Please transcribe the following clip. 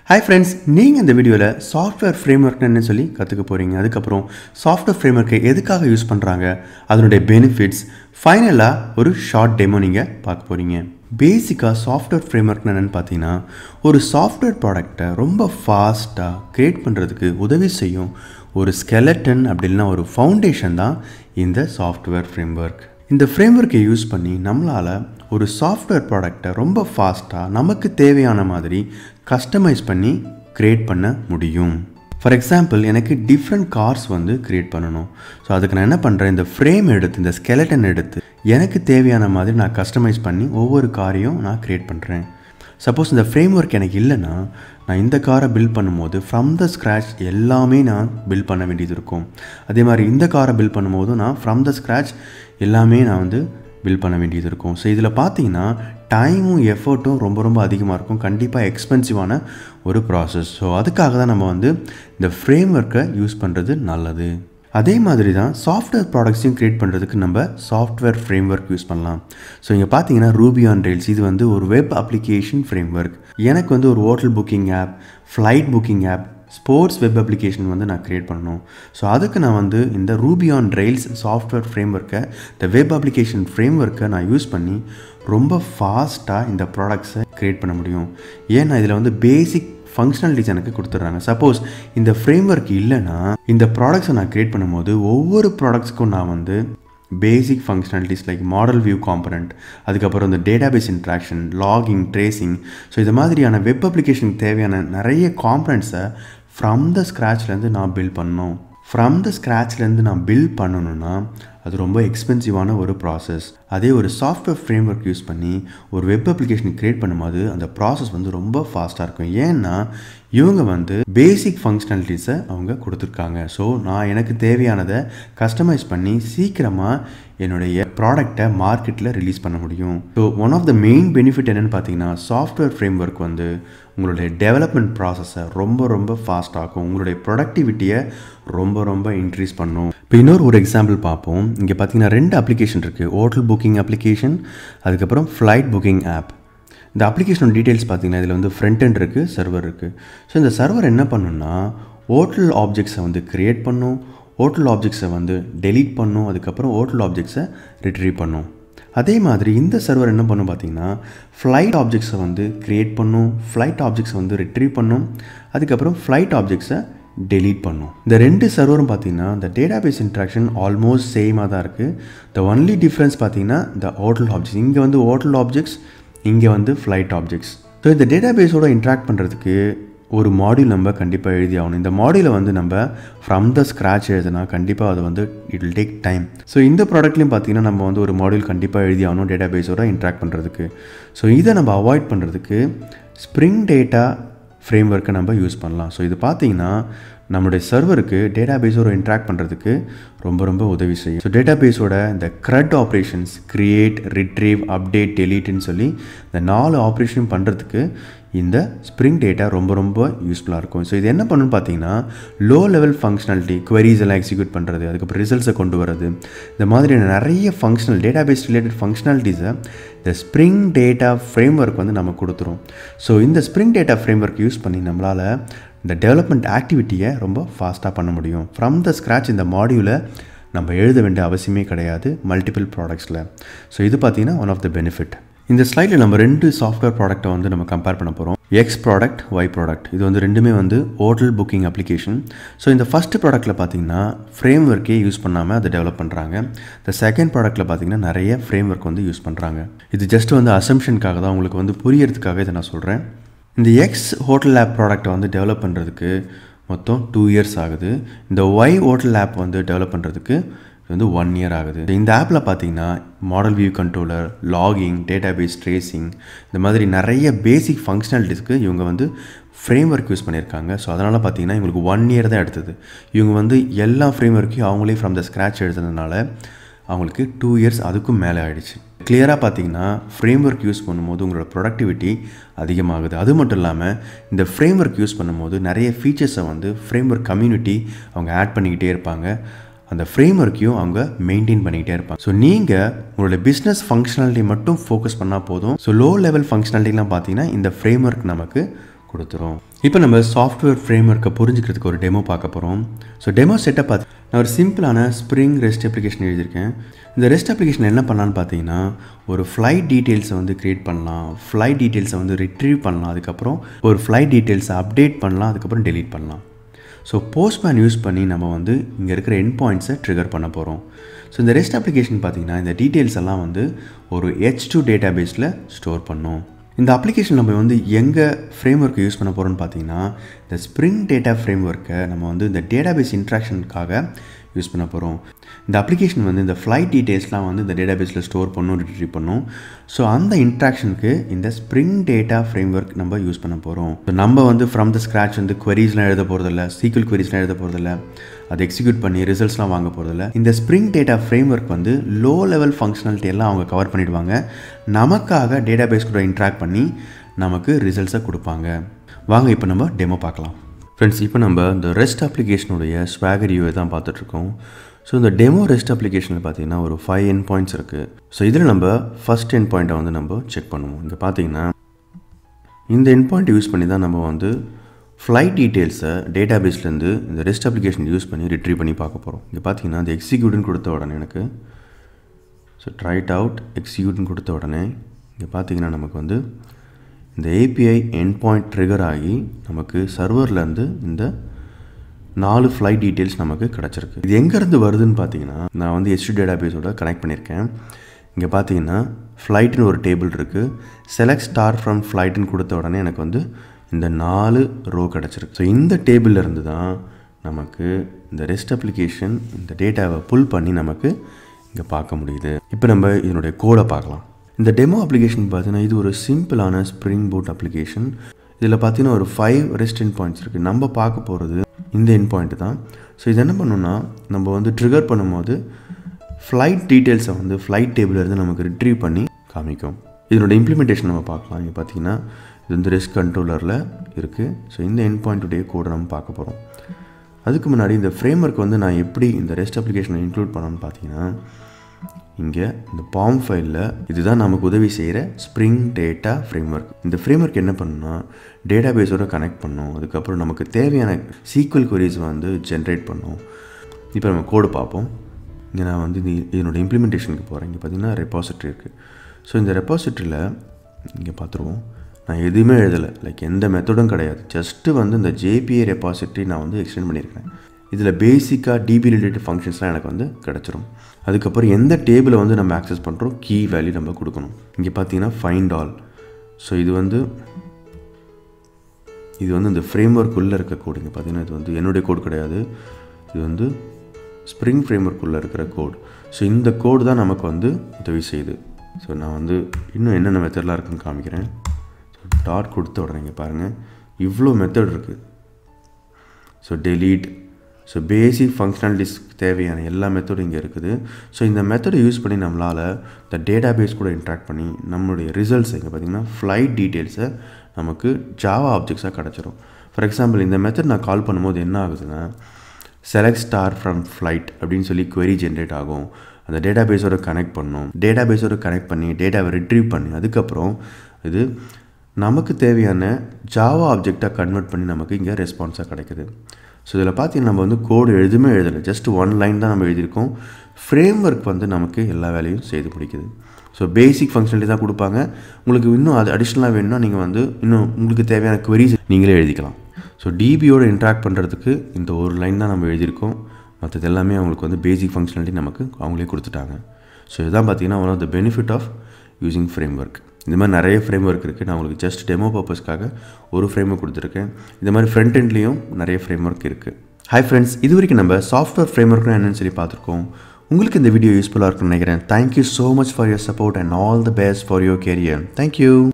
hi friends நீங்கள் இந்த வீடியோவில் சாஃப்ட்வேர் ஃப்ரேம்ஒர்க்னு என்ன சொல்லி கற்றுக்க போகிறீங்க அதுக்கப்புறம் சாஃப்ட்வேர் ஃப்ரேம்ஒர்க்கை எதுக்காக யூஸ் பண்ணுறாங்க அதனுடைய பெனிஃபிட்ஸ் ஃபைனலாக ஒரு ஷார்ட் டெமோ நீங்கள் பார்க்க போகிறீங்க பேசிக்காக சாஃப்ட்வேர் ஃப்ரேம்ஒர்க்னு என்னென்னு பார்த்தீங்கன்னா ஒரு சாஃப்ட்வேர் ப்ராடக்டை ரொம்ப ஃபாஸ்ட்டாக க்ரியேட் பண்ணுறதுக்கு உதவி செய்யும் ஒரு ஸ்கெலட்டன் அப்படின்னா ஒரு ஃபவுண்டேஷன் தான் இந்த சாஃப்ட்வேர் ஃப்ரேம்ஒர்க் இந்த ஃப்ரேம்ஒர்க்கை யூஸ் பண்ணி நம்மளால் ஒரு சாஃப்ட்வேர் ப்ராடக்டை ரொம்ப ஃபாஸ்ட்டாக நமக்கு தேவையான மாதிரி கஸ்டமைஸ் பண்ணி க்ரியேட் பண்ண முடியும் ஃபார் எக்ஸாம்பிள் எனக்கு டிஃப்ரெண்ட் கார்ஸ் வந்து க்ரியேட் பண்ணணும் ஸோ அதுக்கு நான் என்ன பண்ணுறேன் இந்த ஃப்ரேம் எடுத்து இந்த ஸ்கெலட்டன் எடுத்து எனக்கு தேவையான மாதிரி நான் கஸ்டமைஸ் பண்ணி ஒவ்வொரு காரையும் நான் க்ரியேட் பண்ணுறேன் சப்போஸ் இந்த ஃப்ரேம் ஒர்க் எனக்கு இல்லைன்னா நான் இந்த காரை பில்ட் பண்ணும்போது ஃப்ரம் த ஸ்க்ராச் எல்லாமே நான் பில்ட் பண்ண வேண்டியது இருக்கும் அதே மாதிரி இந்த காரை பில்ட் பண்ணும்போதும் நான் ஃப்ரம் த ஸ்க்ராச் எல்லாமே நான் வந்து பில்ட் பண்ண வேண்டியது இருக்கும் ஸோ இதில் பார்த்தீங்கன்னா டைமும் எஃபர்ட்டும் ரொம்ப ரொம்ப அதிகமாக இருக்கும் கண்டிப்பாக எக்ஸ்பென்சிவான ஒரு ப்ராசஸ் ஸோ அதுக்காக தான் நம்ம வந்து இந்த ஃப்ரேம் ஒர்க்கை யூஸ் பண்ணுறது நல்லது அதே மாதிரி தான் சாஃப்ட்வேர் ப்ராடக்ட்ஸையும் க்ரியேட் பண்ணுறதுக்கு நம்ம சாஃப்ட்வேர் ஃப்ரேம் ஒர்க் யூஸ் பண்ணலாம் ஸோ இங்கே பார்த்தீங்கன்னா ரூபி ஆன் ரெயில்ஸ் இது வந்து ஒரு வெப் அப்ளிகேஷன் ஃப்ரேம் ஒர்க் எனக்கு வந்து ஒரு hotel booking app flight booking app sports web application வந்து நான் க்ரியேட் பண்ணணும் ஸோ அதுக்கு நான் வந்து இந்த ரூபி ஆன் ரெயில்ஸ் சாஃப்ட்வேர் ஃப்ரேம் ஒர்க்கை இந்த வெப் அப்ளிகேஷன் ஃப்ரேம் ஒர்க்கை நான் யூஸ் பண்ணி ரொம்ப ஃபாஸ்ட்டாக இந்த ப்ராடக்ட்ஸை க்ரியேட் பண்ண முடியும் ஏன்னா இதில் வந்து பேசிக் ஃபங்க்ஷனாலிட்டிஸ் எனக்கு கொடுத்துட்றாங்க சப்போஸ் இந்த ஃப்ரேம் ஒர்க் இல்லைன்னா இந்த ப்ராடக்ட்ஸை நான் க்ரியேட் பண்ணும்போது ஒவ்வொரு ப்ராடக்ட்ஸ்க்கும் நான் வந்து basic functionalities like model view component அதுக்கப்புறம் இந்த database interaction logging tracing so இது மாதிரியான வெப் அப்ளிகேஷனுக்கு தேவையான நிறைய காம்பனண்ட்ஸை ஃப்ரம் த ஸ்க்ராட்ச்லேருந்து நான் பில்ட் பண்ணணும் ஃப்ரம் த ஸ்க்ராட்ச்லேருந்து நான் பில்ட் பண்ணணுன்னா அது ரொம்ப எக்ஸ்பென்சிவான ஒரு ப்ராசஸ் அதே ஒரு சாஃப்ட்வேர் ஃப்ரேம் ஒர்க் யூஸ் பண்ணி ஒரு வெப் அப்ளிகேஷன் க்ரியேட் பண்ணும்போது அந்த ப்ராசஸ் வந்து ரொம்ப ஃபாஸ்ட்டாக இருக்கும் ஏன்னா இவங்க வந்து பேசிக் ஃபங்க்ஷனாலிட்டிஸை அவங்க கொடுத்துருக்காங்க ஸோ நான் எனக்கு தேவையானதை கஸ்டமைஸ் பண்ணி சீக்கிரமாக என்னுடைய ப்ராடக்டை மார்க்கெட்டில் ரிலீஸ் பண்ண முடியும் so one of the main benefit என்னென்னு பார்த்தீங்கன்னா சாஃப்ட்வேர் ஃப்ரேம் ஒர்க் வந்து உங்களுடைய டெவலப்மெண்ட் ப்ராசஸை ரொம்ப ரொம்ப ஃபாஸ்ட் ஆகும் உங்களுடைய ப்ரொடக்டிவிட்டியை ரொம்ப ரொம்ப இன்க்ரீஸ் பண்ணும் இப்போ இன்னொரு ஒரு எக்ஸாம்பிள் பார்ப்போம் இங்கே பார்த்தீங்கன்னா ரெண்டு அப்ளிகேஷன் இருக்குது ஹோட்டல் புக்கிங் அப்ளிகேஷன் அதுக்கப்புறம் ஃப்ளைட் புக்கிங் ஆப் இந்த அப்ளிகேஷன் டீட்டெயில்ஸ் பார்த்தீங்கன்னா இதில் வந்து ஃப்ரண்ட் எண்ட் இருக்குது சர்வர் இருக்குது ஸோ இந்த சர்வர் என்ன பண்ணுன்னா ஹோட்டல் ஆப்ஜெக்ட்ஸை வந்து க்ரியேட் பண்ணும் ஹோட்டல் ஆப்ஜெக்ட்ஸை வந்து டெலீட் பண்ணும் அதுக்கப்புறம் ஹோட்டல் ஆப்ஜெக்ட்ஸை ரிட்ரீவ் பண்ணும் அதே மாதிரி இந்த சர்வர் என்ன பண்ணும் பார்த்தீங்கன்னா ஃப்ளைட் ஆப்ஜெக்ட்ஸை வந்து க்ரியேட் பண்ணும் ஃப்ளைட் ஆப்ஜெக்ட்ஸை வந்து ரிட்ரீவ் பண்ணும் அதுக்கப்புறம் ஃப்ளைட் ஆப்ஜெக்ட்ஸை டெலீட் பண்ணும் இந்த ரெண்டு சர்வரும் பார்த்தீங்கன்னா இந்த டேட்டாபேஸ் இன்ட்ராக்ஷன் ஆல்மோஸ்ட் சேமாக தான் இருக்குது த ஒன்லி டிஃப்ரென்ஸ் பார்த்தீங்கன்னா இந்த ஹோட்டல் ஆப்ஜெக்ட்ஸ் இங்கே வந்து ஹோட்டல் ஆப்ஜெக்ட்ஸ் இங்கே வந்து ஃப்ளைட் ஆப்ஜெக்ட்ஸ் ஸோ இந்த டேட்டாபேஸோட இன்ட்ராக்ட் பண்ணுறதுக்கு ஒரு மாடியூல் நம்ம கண்டிப்பாக எழுதி ஆகணும் இந்த மாடியூலை வந்து நம்ம ஃப்ரம் த ஸ்க்ராச் எழுதுனா கண்டிப்பாக அது வந்து it will take time so இந்த ப்ராடக்ட்லையும் பார்த்தீங்கன்னா நம்ம வந்து ஒரு மாடியூல் கண்டிப்பாக எழுதி ஆகணும் டேட்டாபேஸோட இன்ட்ராக்ட் பண்ணுறதுக்கு ஸோ இதை நம்ம அவாய்ட் பண்ணுறதுக்கு ஸ்ப்ரிங் டேட்டா ஃப்ரேம் ஒர்க்கை நம்ம யூஸ் பண்ணலாம் ஸோ இது பார்த்தீங்கன்னா நம்மளுடைய சர்வருக்கு டேட்டா பேஸோட இன்ட்ராக்ட் பண்ணுறதுக்கு ரொம்ப ரொம்ப உதவி செய்யும் ஸோ டேட்டா பேஸோட இந்த CRUD operations create retrieve update டெலீட்னு சொல்லி இந்த நாலு ஆப்ரேஷனும் பண்ணுறதுக்கு இந்த ஸ்ப்ரிங் டேட்டா ரொம்ப ரொம்ப யூஸ்ஃபுல்லாக இருக்கும் ஸோ இது என்ன பண்ணுன்னு பார்த்தீங்கன்னா லோ லெவல் ஃபங்க்ஷனாலிட்டி குவரிஸ் எல்லாம் எக்ஸிக்யூட் பண்ணுறது அதுக்கப்புறம் ரிசல்ட்ஸை கொண்டு வரது இந்த மாதிரியான நிறைய ஃபங்க்ஷனல் டேட்டா பேஸ் ரிலேட்டட் ஃபங்க்ஷனாலிட்டிஸை இந்த ஸ்ப்ரிங் டேட்டா ஃப்ரேம் ஒர்க் வந்து நம்ம கொடுத்துரும் ஸோ இந்த Spring data framework use பண்ணி நம்மளால் இந்த டெவலப்மெண்ட் ஆக்டிவிட்டியை ரொம்ப ஃபாஸ்ட்டாக பண்ண முடியும் ஃப்ரம் த ஸ்க்ராச் இந்த மாடியூலை நம்ம எழுத வேண்டிய அவசியமே கிடையாது மல்டிபிள் ப்ராடக்ட்ஸில் ஸோ இது பார்த்தீங்கன்னா ஒன் ஆஃப் த பெனிஃபிட் இந்த ஸ்லைடில் நம்ம ரெண்டு சாஃப்ட்வேர் ப்ராடக்ட்டை வந்து நம்ம கம்பேர் பண்ண போகிறோம் எக்ஸ் ப்ராடக்ட் ஒய் ப்ராடக்ட் இது வந்து ரெண்டுமே வந்து ஹோட்டல் புக்கிங் அப்ளிகேஷன் ஸோ இந்த ஃபஸ்ட் ப்ராடக்ட்டில் பார்த்தீங்கன்னா ஃப்ரேம் ஒர்க்கே யூஸ் பண்ணாமல் அதை டெவலப் பண்ணுறாங்க இந்த செகண்ட் ப்ராடக்ட்டில் பார்த்தீங்கன்னா நிறைய ஃப்ரேம் ஒர்க் வந்து யூஸ் பண்ணுறாங்க இது ஜஸ்ட் வந்து அசம்ஷனுக்காக தான் உங்களுக்கு வந்து புரியறதுக்காக இதை நான் சொல்கிறேன் இந்த எக்ஸ் ஹோட்டல் ஆப் ப்ராடக்ட்டை வந்து டெவலப் பண்ணுறதுக்கு மொத்தம் டூ இயர்ஸ் ஆகுது இந்த ஒய் ஹோட்டல் ஆப் வந்து டெவலப் பண்ணுறதுக்கு இது வந்து ஒன் இயர் ஆகுது இந்த ஆப்பில் பார்த்தீங்கன்னா model view controller logging database tracing இந்த மாதிரி நிறைய பேசிக் ஃபங்க்ஷனாலிட்டிஸ்க்கு இவங்க வந்து ஃப்ரேம் ஒர்க் யூஸ் பண்ணியிருக்காங்க ஸோ அதனால் பார்த்தீங்கன்னா இவங்களுக்கு ஒன் இயர் தான் எடுத்தது இவங்க வந்து எல்லா ஃப்ரேம் ஒர்க்கையும் அவங்களே ஃப்ரம் த ஸ்க்ராச் எழுதுனதுனால அவங்களுக்கு டூ இயர்ஸ் அதுக்கும் மேலே ஆகிடுச்சு கிளியராக பார்த்தீங்கன்னா ஃப்ரேம் ஒர்க் யூஸ் பண்ணும்போது உங்களோட ப்ரொடக்டிவிட்டி அதிகமாகுது அது மட்டும் இல்லாமல் இந்த ஃப்ரேம் ஒர்க் யூஸ் பண்ணும்போது நிறைய ஃபீச்சர்ஸை வந்து ஃப்ரேம் ஒர்க் கம்யூனிட்டி அவங்க ஆட் பண்ணிக்கிட்டே இருப்பாங்க அந்த ஃப்ரேம் ஒர்க்கையும் அவங்க மெயின்டைன் பண்ணிக்கிட்டே இருப்பாங்க ஸோ நீங்கள் உங்களோட பிஸ்னஸ் ஃபங்க்ஷனாலிட்டி மட்டும் ஃபோக்கஸ் பண்ணால் போதும் ஸோ லோ லெவல் ஃபங்க்ஷனாலிட்டிலாம் பார்த்தீங்கன்னா இந்த ஃப்ரேம் ஒர்க் நமக்கு கொடுத்துரும் இப்போ நம்ம சாஃப்ட்வேர் ஃப்ரேம் ஒர்க்கை புரிஞ்சுக்கிறதுக்கு ஒரு டெமோ பார்க்க போகிறோம் ஸோ டெமோ செட்டப் பார்த்து நான் ஒரு சிம்பிளான ஸ்ப்ரிங் ரெஸ்ட் அப்ளிகேஷன் எழுதியிருக்கேன் இந்த ரெஸ்ட் அப்ளிகேஷன் என்ன பண்ணலான்னு பார்த்தீங்கன்னா ஒரு ஃப்ளைட் டீட்டெயில்ஸை வந்து க்ரியேட் பண்ணலாம் ஃப்ளைட் டீட்டெயில்ஸை வந்து ரிட்ரீவ் பண்ணலாம் அதுக்கப்புறம் ஒரு ஃப்ளைட் டீட்டெயில்ஸை அப்டேட் பண்ணலாம் அதுக்கப்புறம் டெலீட் பண்ணலாம் ஸோ போஸ்ட்மேன் யூஸ் பண்ணி நம்ம வந்து இங்கே இருக்கிற என் பாயிண்ட்ஸை ட்ரிகர் பண்ண போகிறோம் ஸோ இந்த ரெஸ்ட் அப்ளிகேஷன் பார்த்தீங்கன்னா இந்த டீட்டெயில்ஸ் எல்லாம் வந்து ஒரு ஹெச் டூ டேட்டா பேஸில் ஸ்டோர் பண்ணும் இந்த அப்ளிகேஷன் நம்ம வந்து எங்கே ஃப்ரேம் ஒர்க்கை யூஸ் பண்ண போகிறோம்னு பார்த்தீங்கன்னா இந்த ஸ்ப்ரிங் டேட்டா ஃப்ரேம் ஒர்க்கை நம்ம வந்து இந்த டேட்டா பேஸ் இன்ட்ராக்ஷனுக்காக யூஸ் பண்ண போகிறோம் இந்த அப்ளிகேஷன் வந்து இந்த ஃப்ளைட் டீட்டெயில்ஸ்லாம் வந்து இந்த டேட்டா பேஸில் ஸ்டோர் பண்ணும் ரிட்ரீவ் பண்ணும் ஸோ அந்த இன்ட்ராக்ஷனுக்கு இந்த ஸ்ப்ரிங் டேட்டா ஃப்ரேம் ஒர்க் நம்ம யூஸ் பண்ண போகிறோம் நம்ம வந்து ஃப்ரம் த ஸ்க்ராச் வந்து queries-லாம் எழுத போகிறதில்ல சீக்கிள் queries-லாம் எழுத போகிறதில்ல அதை எக்ஸிக்யூட் பண்ணி ரிசல்ட்ஸ்லாம் வாங்க போகிறதில்ல இந்த ஸ்ப்ரிங் டேட்டா ஃப்ரேம் ஒர்க் வந்து லோ லெவல் ஃபங்க்ஷனாலிட்டி எல்லாம் அவங்க கவர் பண்ணிடுவாங்க நமக்காக டேட்டா பேஸ் கூட இன்ட்ராக்ட் பண்ணி நமக்கு ரிசல்ட்ஸை கொடுப்பாங்க வாங்க இப்போ நம்ம டெமோ பார்க்கலாம் ஃப்ரெண்ட்ஸ் இப்போ நம்ம இந்த ரெஸ்ட் அப்ளிகேஷனுடைய ஸ்வாகர் யூவை தான் பார்த்துட்ருக்கோம் ஸோ இந்த டெமோ ரெஸ்ட் அப்ளிகேஷனில் பார்த்தீங்கன்னா ஒரு ஃபைவ் என் பாயிண்ட்ஸ் இருக்குது ஸோ இதில் நம்ம ஃபஸ்ட் என் பாயிண்ட்டை வந்து நம்ம செக் பண்ணுவோம் இங்கே பார்த்தீங்கன்னா இந்த என் பாயிண்ட் யூஸ் பண்ணி தான் நம்ம வந்து ஃப்ளைட் டீட்டெயில்ஸை டேட்டா பேஸ்லேருந்து இந்த ரெஸ்ட் அப்ளிகேஷன் யூஸ் பண்ணி ரிட்ரீவ் பண்ணி பார்க்க போகிறோம் இங்கே பார்த்தீங்கன்னா அந்த எக்ஸிக்யூட்னு கொடுத்த உடனே எனக்கு ஸோ ட்ரைட் அவுட் எக்ஸிக்யூட்னு கொடுத்த உடனே இங்கே பார்த்தீங்கன்னா நமக்கு வந்து இந்த ஏபிஐ என் பாயிண்ட் ட்ரிகர் ஆகி நமக்கு சர்வர்லேருந்து இந்த நாலு ஃப்ளைட் டீட்டெயில்ஸ் நமக்கு கிடச்சிருக்கு இது எங்கேருந்து வருதுன்னு பார்த்தீங்கன்னா நான் வந்து எஸ்டி டேட்டா பேஸோட கனெக்ட் பண்ணியிருக்கேன் இங்கே பார்த்தீங்கன்னா ஃப்ளைட்னு ஒரு டேபிள் இருக்குது செலக்ட் ஸ்டார் ஃப்ரம் ஃப்ளைட்னு கொடுத்த உடனே எனக்கு வந்து இந்த நாலு ரோ கிடச்சிருக்கு ஸோ இந்த டேபிளில் இருந்து தான் நமக்கு இந்த ரெஸ்ட் அப்ளிகேஷன் இந்த டேட்டாவை புல் பண்ணி நமக்கு இங்கே பார்க்க முடியுது இப்போ நம்ம இதனுடைய கோடை பார்க்கலாம் இந்த டெமோ அப்ளிகேஷன் பார்த்தீங்கன்னா இது ஒரு சிம்பிளான ஸ்ப்ரிங் போட் அப்ளிகேஷன் இதில் பார்த்தீங்கன்னா ஒரு ஃபைவ் ரெஸ்ட் என் பாயிண்ட்ஸ் இருக்குது நம்ம பார்க்க போகிறது இந்த என் பாயிண்ட் தான் ஸோ இது என்ன பண்ணணும்னா நம்ம வந்து ட்ரிகர் பண்ணும்போது ஃப்ளைட் டீட்டெயில்ஸை வந்து ஃப்ளைட் டேபிளிலேருந்து நமக்கு ரிட்ரீவ் பண்ணி காமிக்கும் இதனோட இம்ப்ளிமெண்டேஷன் நம்ம பார்க்கலாம் இங்கே பார்த்தீங்கன்னா இது வந்து ரெஸ்ட் கண்ட்ரோலரில் இருக்குது ஸோ இந்த என் பாயிண்ட்டுடைய கோடை நம்ம பார்க்க போகிறோம் அதுக்கு முன்னாடி இந்த ஃப்ரேம் ஒர்க் வந்து நான் எப்படி இந்த ரெஸ்ட் அப்ளிகேஷனை இன்க்ளூட் பண்ணணும்னு பார்த்தீங்கன்னா இங்கே இந்த பாம் ஃபைலில் இதுதான் நமக்கு உதவி செய்கிற ஸ்ப்ரிங் டேட்டா ஃப்ரேம் ஒர்க் இந்த ஃப்ரேம் ஒர்க் என்ன பண்ணுன்னா டேட்டா பேஸோட கனெக்ட் பண்ணும் அதுக்கப்புறம் நமக்கு தேவையான சீக்வல் queries வந்து ஜென்ரேட் பண்ணும் இப்போ நம்ம கோடு பார்ப்போம் இங்கே நான் வந்து இது இதனோட இம்ப்ளிமெண்டேஷனுக்கு போகிறேன் இங்கே பார்த்தீங்கன்னா ரெப்பாசிட்ரி இருக்குது ஸோ இந்த ரெப்பாசிட்ரியில் இங்கே பார்த்துருவோம் நான் எதுவுமே எழுதலை லைக் எந்த மெத்தடும் கிடையாது ஜஸ்ட்டு வந்து இந்த ஜேபிஏ ரெப்பாசிட்ரி நான் வந்து எக்ஸ்டெண்ட் பண்ணியிருக்கேன் இதில் பேசிக்காக டிபி ரிலேட்டட் ஃபங்க்ஷன்ஸ்லாம் எனக்கு வந்து கிடச்சிரும் அதுக்கப்புறம் எந்த டேபிளை வந்து நம்ம ஆக்சஸ் பண்ணுறோம் கீ வேல்யூ நம்ம கொடுக்கணும் இங்கே பார்த்தீங்கன்னா ஃபைண்ட் ஆல் ஸோ இது வந்து இது வந்து இந்த ஃப்ரேம் ஒர்க்குள்ளே இருக்க கோடு இங்கே பார்த்தீங்கன்னா இது வந்து என்னுடைய கோடு கிடையாது இது வந்து ஸ்ப்ரிங் ஃப்ரேம் ஒர்க்குள்ளே இருக்கிற கோட் ஸோ இந்த கோடு தான் நமக்கு வந்து உதவி செய்யுது ஸோ நான் வந்து இன்னும் என்னென்ன மெத்தட்லாம் இருக்குன்னு காமிக்கிறேன் ஸோ டாட் கொடுத்த உடனே இங்கே பாருங்கள் இவ்வளோ மெத்தட் இருக்குது so delete so basic functionalities தேவையான எல்லா மெத்தடும் இங்கே இருக்குது ஸோ இந்த மெத்தடை யூஸ் பண்ணி நம்மளால் இந்த டேட்டா பேஸ் கூட இன்ட்ராக்ட் பண்ணி நம்மளுடைய ரிசல்ட்ஸ் இங்கே பார்த்திங்கன்னா ஃப்ளைட் டீட்டெயில்ஸை நமக்கு ஜாவா ஆப்ஜெக்ட்ஸாக கிடச்சிரும் ஃபார் எக்ஸாம்பிள் இந்த மெத்தட் நான் கால் பண்ணும்போது என்ன ஆகுதுன்னா செலக்ட் ஸ்டார் ஃப்ரம் ஃப்ளைட் அப்படின்னு சொல்லி query ஜென்ரேட் ஆகும் அந்த டேட்டா பேஸோட கனெக்ட் பண்ணும் டேட்டா பேஸோட கனெக்ட் பண்ணி டேட்டாவை ரிட்ரீவ் பண்ணி அதுக்கப்புறம் இது நமக்கு தேவையான ஜாவா ஆப்ஜெக்டாக கன்வெர்ட் பண்ணி நமக்கு இங்கே ரெஸ்பான்ஸாக கிடைக்குது ஸோ இதில் பார்த்தீங்கன்னா நம்ம வந்து கோடு எதுவுமே எழுதலை ஜஸ்ட் ஒன் லைன் தான் நம்ம எழுதியிருக்கோம் ஃப்ரேம் ஒர்க் வந்து நமக்கு எல்லா வேலையும் செய்து பிடிக்குது ஸோ பேசிக் ஃபங்க்ஷனாலிட்டி தான் கொடுப்பாங்க உங்களுக்கு இன்னும் அது அடிஷ்னலாக வேணும்னா நீங்கள் வந்து இன்னும் உங்களுக்கு தேவையான queries நீங்களே எழுதிக்கலாம் ஸோ டிபியோட இன்ட்ராக்ட் பண்ணுறதுக்கு இந்த ஒரு லைன் தான் நம்ம எழுதியிருக்கோம் மற்றது எல்லாமே அவங்களுக்கு வந்து பேசிக் ஃபங்க்ஷனாலிட்டி நமக்கு அவங்களே கொடுத்துட்டாங்க ஸோ இதுதான் பார்த்தீங்கன்னா one of the benefit of using framework இந்த மாதிரி நிறைய ஃப்ரேம் ஒர்க் இருக்குது நான் உங்களுக்கு ஜஸ்ட் டெமோ பர்பஸ்க்காக ஒரு ஃப்ரேம் ஒர்க் கொடுத்துருக்கேன் இந்த மாதிரி ஃப்ரண்ட் எண்ட்லேயும் நிறைய ஃப்ரேம் ஒர்க் இருக்குது ஹாய் ஃப்ரெண்ட்ஸ் இது வரைக்கும் நம்ம சாஃப்ட்வேர் ஃப்ரேம் ஒர்க்னா என்னன்னு சொல்லி பார்த்துருக்கோம் உங்களுக்கு இந்த வீடியோ யூஸ்ஃபுல்லாக இருக்கும்னு நினைக்கிறேன் thank you so much for your support and all the best for your career thank you